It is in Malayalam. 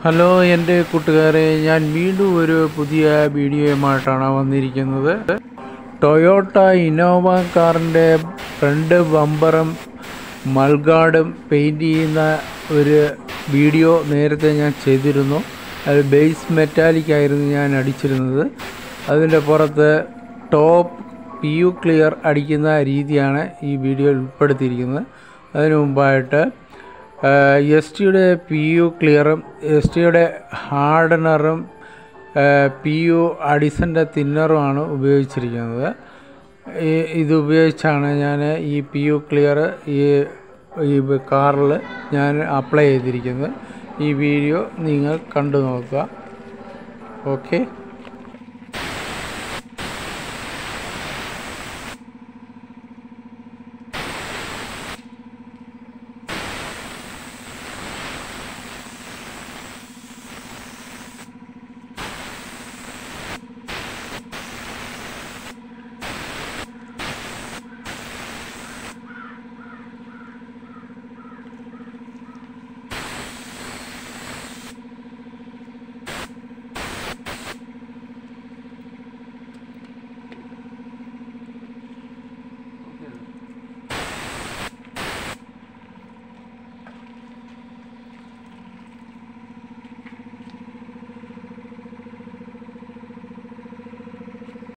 ഹലോ എൻ്റെ കൂട്ടുകാരെ ഞാൻ വീണ്ടും ഒരു പുതിയ വീഡിയോയുമായിട്ടാണ് വന്നിരിക്കുന്നത് ടൊയോട്ട ഇന്നോവ കാറിൻ്റെ ഫ്രണ്ട് ബമ്പറും മൾഗാർഡും പെയിൻറ് ചെയ്യുന്ന ഒരു വീഡിയോ നേരത്തെ ഞാൻ ചെയ്തിരുന്നു അത് ബേസ് മെറ്റാലിക് ആയിരുന്നു ഞാൻ അടിച്ചിരുന്നത് അതിൻ്റെ പുറത്ത് ടോപ്പ് പി യു ക്ലിയർ അടിക്കുന്ന രീതിയാണ് ഈ വീഡിയോയിൽ ഉൾപ്പെടുത്തിയിരിക്കുന്നത് അതിനു മുമ്പായിട്ട് എസ് ടിയുടെ പി യു ക്ലിയറും എസ് ടിയുടെ ഹാർഡനറും പി യു അഡിസൻ്റെ തിന്നറുമാണ് ഉപയോഗിച്ചിരിക്കുന്നത് ഈ- ഇത് ഉപയോഗിച്ചാണ് ഞാൻ ഈ പി യു ക്ലിയർ ഈ ഈ കാറിൽ ഞാൻ അപ്ലൈ ചെയ്തിരിക്കുന്നത് ഈ വീഡിയോ നിങ്ങൾ കണ്ടു നോക്കുക ഓക്കെ